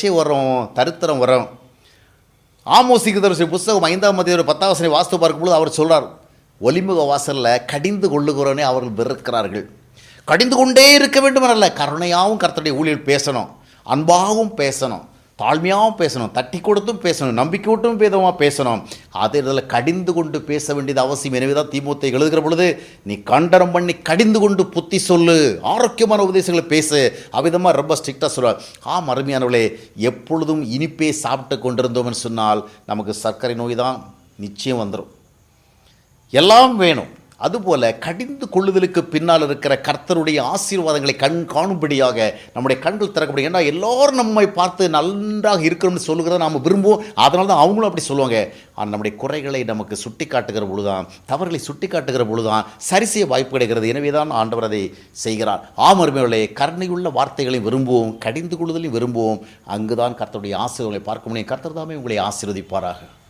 இச்சை வரும் தரித்திரம் வரும் ஆமோசிக்கு புஸ்தகம் ஐந்தாம் மத்திய பத்தாம் வசனை வாஸ்து பார்க்கும்போது அவர் சொல்றார் ஒலிமுக வாசலில் கடிந்து கொள்ளுகிறோனே அவர்கள் வெறுக்கிறார்கள் கடிந்து கொண்டே இருக்க வேண்டும் அல்ல கருணையாகவும் கர்த்தருடைய ஊழியர் பேசணும் அன்பாகவும் பேசணும் தாழ்மையாகவும் பேசணும் தட்டி கொடுத்தும் பேசணும் நம்பிக்கையூட்டும் பேதமாக பேசணும் அதே இதில் கடிந்து கொண்டு பேச வேண்டியது அவசியம் எனவே தான் தீமூத்தை எழுதுகிற பொழுது நீ கண்டனம் பண்ணி கடிந்து கொண்டு புத்தி சொல்லு ஆரோக்கியமான உபதேசங்களை பேசு அவ்விதமாக ரொம்ப ஸ்ட்ரிக்டாக சொல்லுவார் ஆம் அருமையானவளே எப்பொழுதும் இனிப்பே சாப்பிட்டு கொண்டிருந்தோம்னு சொன்னால் நமக்கு சர்க்கரை நோய் தான் நிச்சயம் வந்துடும் எல்லாம் வேணும் அதுபோல கடிந்து கொள்ளுதலுக்கு பின்னால் இருக்கிற கர்த்தருடைய ஆசீர்வாதங்களை கண் காணும்படியாக நம்முடைய கண்கள் திறக்கப்படும் ஏன்னா எல்லாரும் நம்மை பார்த்து நன்றாக இருக்கணும்னு சொல்லுகிறத நாம் விரும்புவோம் அதனால தான் அவங்களும் அப்படி சொல்லுவாங்க ஆனால் நம்முடைய குறைகளை நமக்கு சுட்டி காட்டுகிற பொழுதுதான் தவறுகளை சுட்டி காட்டுகிற பொழுதுதான் சரி செய்ய வாய்ப்பு கிடைக்கிறது எனவே தான் ஆண்டவர் அதை செய்கிறார் ஆமருமையுள்ளே கருணையுள்ள வார்த்தைகளை விரும்புவோம் கடிந்து கொள்ளுதலையும் விரும்புவோம் அங்குதான் கர்த்தருடைய ஆசீர்வாதங்களை பார்க்க முடியும் கர்த்தர் தாமே உங்களை ஆசீர்வதிப்பாராக